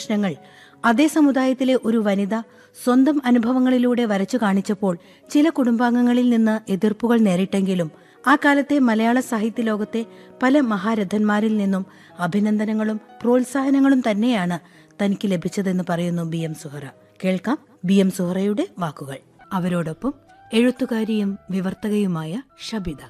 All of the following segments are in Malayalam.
പ്രശ്നങ്ങൾ അതേ സമുദായത്തിലെ ഒരു വനിത സ്വന്തം അനുഭവങ്ങളിലൂടെ വരച്ചു കാണിച്ചപ്പോൾ ചില കുടുംബാംഗങ്ങളിൽ നിന്ന് എതിർപ്പുകൾ നേരിട്ടെങ്കിലും ആ കാലത്തെ മലയാള സാഹിത്യ ലോകത്തെ പല മഹാരഥന്മാരിൽ നിന്നും അഭിനന്ദനങ്ങളും പ്രോത്സാഹനങ്ങളും തന്നെയാണ് തനിക്ക് ലഭിച്ചതെന്ന് പറയുന്നു ബി എം സുഹറ കേൾക്കാം ബി എം സുഹറയുടെ വാക്കുകൾ അവരോടൊപ്പം എഴുത്തുകാരിയും വിവർത്തകയുമായ ഷബിത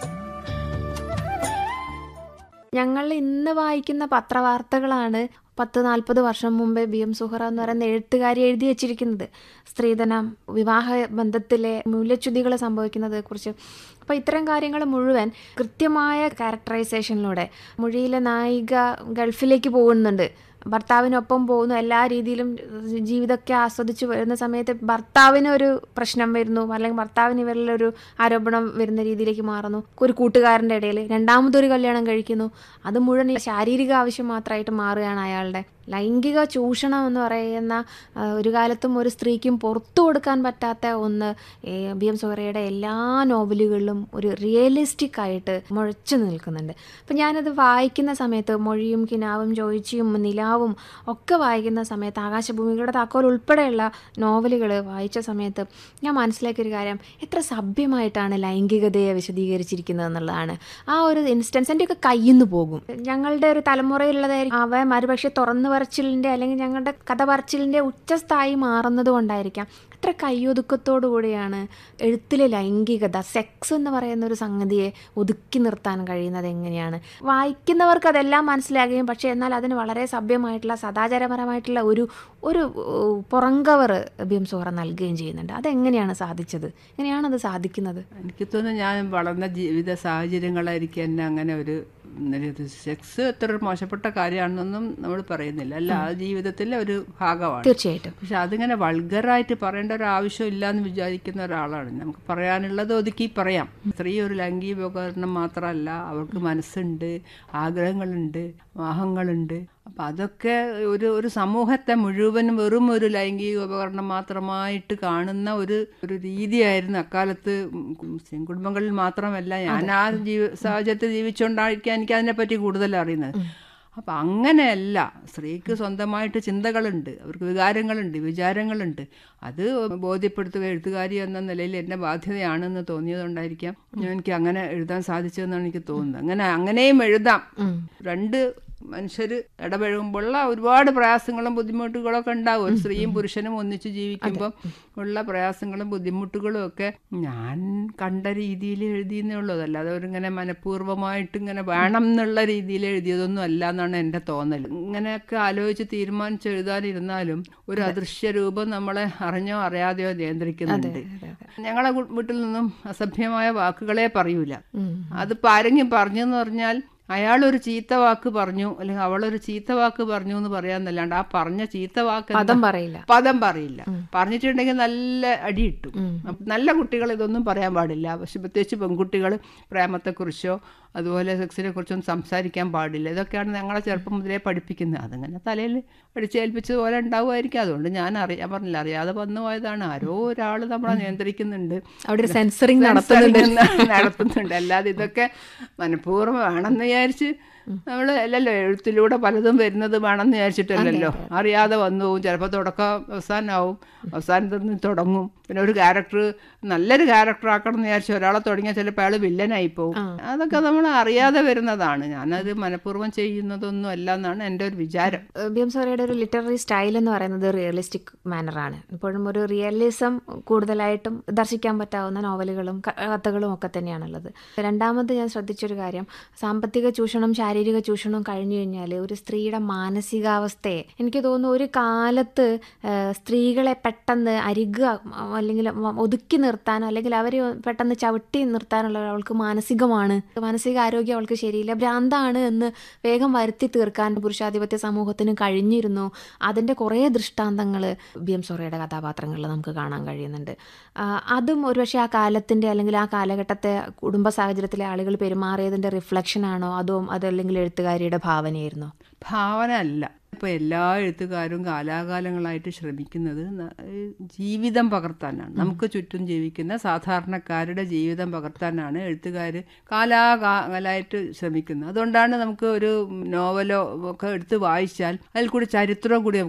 ഞങ്ങൾ ഇന്ന് വായിക്കുന്ന പത്രവാർത്തകളാണ് പത്ത് നാൽപ്പത് വർഷം മുമ്പേ ബി എം സുഹറ എന്ന് പറയുന്ന എഴുത്തുകാരി എഴുതി വെച്ചിരിക്കുന്നത് സ്ത്രീധനം വിവാഹ ബന്ധത്തിലെ മൂല്യച്യുതികൾ സംഭവിക്കുന്നതെ കുറിച്ച് അപ്പോൾ ഇത്തരം കാര്യങ്ങൾ മുഴുവൻ കൃത്യമായ ക്യാരക്ടറൈസേഷനിലൂടെ മൊഴിയിലെ നായിക ഗൾഫിലേക്ക് പോകുന്നുണ്ട് ഭർത്താവിനൊപ്പം പോകുന്നു എല്ലാ രീതിയിലും ജീവിതമൊക്കെ ആസ്വദിച്ച് വരുന്ന സമയത്ത് ഭർത്താവിന് ഒരു പ്രശ്നം വരുന്നു അല്ലെങ്കിൽ ഭർത്താവിന് ഇവരിലൊരു ആരോപണം വരുന്ന രീതിയിലേക്ക് മാറുന്നു ഒരു കൂട്ടുകാരൻ്റെ ഇടയിൽ രണ്ടാമതൊരു കല്യാണം കഴിക്കുന്നു അത് മുഴുവൻ ഈ ശാരീരിക ആവശ്യം മാത്രമായിട്ട് മാറുകയാണ് അയാളുടെ ലൈംഗിക ചൂഷണം എന്ന് പറയുന്ന ആ, ഒരു കാലത്തും ഒരു സ്ത്രീക്കും പുറത്തു കൊടുക്കാൻ പറ്റാത്ത ഒന്ന് ഏ, ബി എം സുഹറയുടെ എല്ലാ നോവലുകളിലും ഒരു റിയലിസ്റ്റിക് ആയിട്ട് മുഴച്ചു നിൽക്കുന്നുണ്ട് അപ്പം ഞാനത് വായിക്കുന്ന സമയത്ത് മൊഴിയും കിനാവും ചോയിച്ചിയും നിലാവും ഒക്കെ വായിക്കുന്ന സമയത്ത് ആകാശഭൂമികളുടെ താക്കോൽ ഉൾപ്പെടെയുള്ള നോവലുകൾ വായിച്ച സമയത്ത് ഞാൻ മനസ്സിലാക്കിയൊരു കാര്യം എത്ര സഭ്യമായിട്ടാണ് ലൈംഗികതയെ വിശദീകരിച്ചിരിക്കുന്നത് എന്നുള്ളതാണ് ആ ഒരു ഇൻസ്റ്റൻസ് എൻ്റെയൊക്കെ കയ്യിൽ നിന്ന് പോകും ഞങ്ങളുടെ ഒരു തലമുറയിലുള്ളതായിരിക്കും അവ മറുപക്ഷെ തുറന്നു പറച്ചിലിൻ്റെ അല്ലെങ്കിൽ ഞങ്ങളുടെ കഥ പറച്ചിലിൻ്റെ ഉച്ചസ്ഥായി മാറുന്നത് കൊണ്ടായിരിക്കാം എത്ര കയ്യൊതുക്കത്തോടു കൂടിയാണ് എഴുത്തിലെ ലൈംഗികത സെക്സ് എന്ന് പറയുന്ന ഒരു സംഗതിയെ ഒതുക്കി നിർത്താൻ കഴിയുന്നത് എങ്ങനെയാണ് വായിക്കുന്നവർക്ക് അതെല്ലാം മനസ്സിലാകുകയും പക്ഷേ എന്നാൽ അതിന് വളരെ സഭ്യമായിട്ടുള്ള സദാചാരപരമായിട്ടുള്ള ഒരു ഒരു ഏഹ്, പുറംകവർ ബി എം സുഹറ നൽകുകയും ചെയ്യുന്നുണ്ട് അതെങ്ങനെയാണ് സാധിച്ചത് എങ്ങനെയാണത് സാധിക്കുന്നത് എനിക്ക് തോന്നുന്നു ഞാൻ വളർന്ന ജീവിത സാഹചര്യങ്ങളായിരിക്കും എന്നെ അങ്ങനെ ഒരു ഒരു സെക്സ് എത്ര ഒരു മോശപ്പെട്ട കാര്യമാണെന്നൊന്നും നമ്മൾ പറയുന്നില്ല അല്ല ആ ജീവിതത്തിലെ ഒരു ഭാഗമാണ് തീർച്ചയായിട്ടും പക്ഷെ അതിങ്ങനെ വൾഗറായിട്ട് പറയേണ്ട ഒരു ആവശ്യം ഇല്ലാന്ന് വിചാരിക്കുന്ന ഒരാളാണ് നമുക്ക് പറയാനുള്ളത് ഒതുക്കി പറയാം സ്ത്രീ ഒരു ലൈംഗിക ഉപകരണം മാത്രമല്ല അവർക്ക് മനസ്സുണ്ട് ആഗ്രഹങ്ങളുണ്ട് മോഹങ്ങളുണ്ട് അപ്പം അതൊക്കെ ഒരു ഒരു സമൂഹത്തെ മുഴുവനും വെറും ഒരു ലൈംഗിക ഉപകരണം മാത്രമായിട്ട് കാണുന്ന ഒരു ഒരു രീതിയായിരുന്നു അക്കാലത്ത് മുസ്ലിം കുടുംബങ്ങളിൽ മാത്രമല്ല ഞാൻ ആ ജീവ സാഹചര്യത്തിൽ ജീവിച്ചുകൊണ്ടായിരിക്കാം എനിക്ക് അതിനെപ്പറ്റി കൂടുതൽ അറിയുന്നത് അപ്പം അങ്ങനെയല്ല സ്ത്രീക്ക് സ്വന്തമായിട്ട് ചിന്തകളുണ്ട് അവർക്ക് വികാരങ്ങളുണ്ട് വിചാരങ്ങളുണ്ട് അത് ബോധ്യപ്പെടുത്തുക എഴുത്തുകാരി എന്ന നിലയിൽ എൻ്റെ ബാധ്യതയാണെന്ന് തോന്നിയതുകൊണ്ടായിരിക്കാം എനിക്ക് അങ്ങനെ എഴുതാൻ സാധിച്ചതെന്നാണ് എനിക്ക് തോന്നുന്നത് അങ്ങനെ അങ്ങനെയും എഴുതാം രണ്ട് മനുഷ്യർ ഇടപഴകുമ്പോഴുള്ള ഒരുപാട് പ്രയാസങ്ങളും ബുദ്ധിമുട്ടുകളൊക്കെ ഉണ്ടാവും ഒരു സ്ത്രീയും പുരുഷനും ഒന്നിച്ച് ജീവിക്കുമ്പോൾ ഉള്ള പ്രയാസങ്ങളും ബുദ്ധിമുട്ടുകളും ഒക്കെ ഞാൻ കണ്ട രീതിയിൽ എഴുതിയെന്നേ ഉള്ളൂ അതല്ലാതെ അവരിങ്ങനെ മനഃപൂർവ്വമായിട്ട് ഇങ്ങനെ വേണം എന്നുള്ള രീതിയിൽ എഴുതിയതൊന്നും അല്ല എന്നാണ് എൻ്റെ തോന്നൽ ഇങ്ങനെയൊക്കെ ആലോചിച്ച് തീരുമാനിച്ച് എഴുതാനിരുന്നാലും ഒരു അദൃശ്യ രൂപം നമ്മളെ അറിഞ്ഞോ അറിയാതെയോ നിയന്ത്രിക്കുന്നുണ്ട് ഞങ്ങളെ കു- വീട്ടിൽ നിന്നും അസഭ്യമായ വാക്കുകളെ പറയൂല അതിപ്പോ ആരെങ്കിലും പറഞ്ഞെന്ന് പറഞ്ഞാൽ അയാൾ ഒരു ചീത്ത വാക്ക് പറഞ്ഞു അല്ലെങ്കിൽ അവളൊരു ചീത്ത വാക്ക് പറഞ്ഞു എന്ന് പറയാന്നല്ലാണ്ട് ആ പറഞ്ഞ ചീത്ത വാക്ക് എന്താ? പദം പറയില്ല പദം പറയില്ല പറഞ്ഞിട്ടുണ്ടെങ്കിൽ നല്ല അടി കിട്ടും അപ്പൊ നല്ല കുട്ടികൾ ഇതൊന്നും പറയാൻ പാടില്ല പക്ഷെ പ്രത്യേകിച്ച് പെൺകുട്ടികൾ പ്രേമത്തെക്കുറിച്ചോ അതുപോലെ സെക്സിനെ കുറിച്ചൊന്നും സംസാരിക്കാൻ പാടില്ല ഇതൊക്കെയാണ് ഞങ്ങളെ ചെറുപ്പം മുതലേ പഠിപ്പിക്കുന്നത് അതങ്ങനെ തലയിൽ അടിച്ചേൽപ്പിച്ചതുപോലെ ഉണ്ടാവുമായിരിക്കും അതുകൊണ്ട് ഞാൻ അറിയാൻ പറഞ്ഞില്ല അറിയാതെ വന്നു പോയതാണ് ആരോ ഒരാൾ നമ്മളെ നിയന്ത്രിക്കുന്നുണ്ട് അവിടെ ഒരു സെൻസറിങ് നടത്തുന്നുണ്ട് സെൻസറിങ് നടത്തുന്നുണ്ട് അല്ലാതെ ഇതൊക്കെ മനഃപൂർവ്വം വേണമെന്ന് വിചാരിച്ച് നമ്മൾ അല്ലല്ലോ എഴുത്തിലൂടെ പലതും വരുന്നത് വേണമെന്ന് വിചാരിച്ചിട്ടല്ലല്ലോ അറിയാതെ വന്നു പോകും ചിലപ്പോൾ തുടക്കം അവസാനമാവും അവസാനത്തിൽ നിന്ന് തുടങ്ങും പിന്നെ ഒരു ക്യാരക്ടർ നല്ലൊരു ക്യാരക്ടർ ആക്കണം എന്ന് വിചാരിച്ച് ഒരാളെ തുടങ്ങിയാൽ ചിലപ്പോൾ അയാൾ വില്ലനായി പോകും അതൊക്കെ നമ്മൾ അറിയാതെ വരുന്നതാണ് ഞാനത് മനഃപൂർവ്വം ചെയ്യുന്നതൊന്നും അല്ല എന്നാണ് എൻ്റെ ഒരു വിചാരം ബി എം സോറയുടെ ഒരു ലിറ്റററി സ്റ്റൈൽ എന്ന് പറയുന്നത് റിയലിസ്റ്റിക് മാനറാണ് ഇപ്പോഴും ഒരു റിയലിസം കൂടുതലായിട്ടും ദർശിക്കാൻ പറ്റാവുന്ന നോവലുകളും ക- കഥകളും ഒക്കെ തന്നെയാണുള്ളത് രണ്ടാമത് ഞാൻ ശ്രദ്ധിച്ചൊരു കാര്യം സാമ്പത്തിക ചൂഷണം ശാരീരിക ചൂഷണം കഴിഞ്ഞു കഴിഞ്ഞാൽ ഒരു സ്ത്രീയുടെ മാനസികാവസ്ഥയെ എനിക്ക് തോന്നുന്നു ഒരു കാലത്ത് ആ, സ്ത്രീകളെ പെട്ടെന്ന് അരികുക അല്ലെങ്കിൽ ഒതുക്കി നിർത്താൻ അല്ലെങ്കിൽ അവരെ പെട്ടെന്ന് ചവിട്ടി നിർത്താനുള്ള അവൾക്ക് മാനസികമാണ് മാനസിക ആരോഗ്യം അവൾക്ക് ശരിയില്ല ഭ്രാന്താണ് എന്ന് വേഗം വരുത്തി തീർക്കാൻ പുരുഷാധിപത്യ സമൂഹത്തിന് കഴിഞ്ഞിരുന്നു അതിൻ്റെ കുറേ ദൃഷ്ടാന്തങ്ങൾ ബി എം സോറയുടെ കഥാപാത്രങ്ങളിൽ നമുക്ക് കാണാൻ കഴിയുന്നുണ്ട് ആ, അതും ഒരുപക്ഷെ ആ കാലത്തിൻ്റെ അല്ലെങ്കിൽ ആ കാലഘട്ടത്തെ കുടുംബ സാഹചര്യത്തിലെ ആളുകൾ പെരുമാറിയതിൻ്റെ റിഫ്ലക്ഷൻ ആണോ അതോ അതല്ലെങ്കിൽ എഴുത്തുകാരിയുടെ ഭാവനയായിരുന്നോ ഭാവന അല്ല ഇപ്പോൾ എല്ലാ എഴുത്തുകാരും കാലാകാലങ്ങളായിട്ട് ശ്രമിക്കുന്നത് ന- ഏഹ് ജീവിതം പകർത്താനാണ് നമുക്ക് ചുറ്റും ജീവിക്കുന്ന സാധാരണക്കാരുടെ ജീവിതം പകർത്താനാണ് എഴുത്തുകാർ കാലാകാലമായിട്ട് ശ്രമിക്കുന്നത് അതുകൊണ്ടാണ് നമുക്ക് ഒരു നോവലോ ഒക്കെ എടുത്ത് വായിച്ചാൽ അതിൽ കൂടി ചരിത്രം കൂടി നമുക്ക്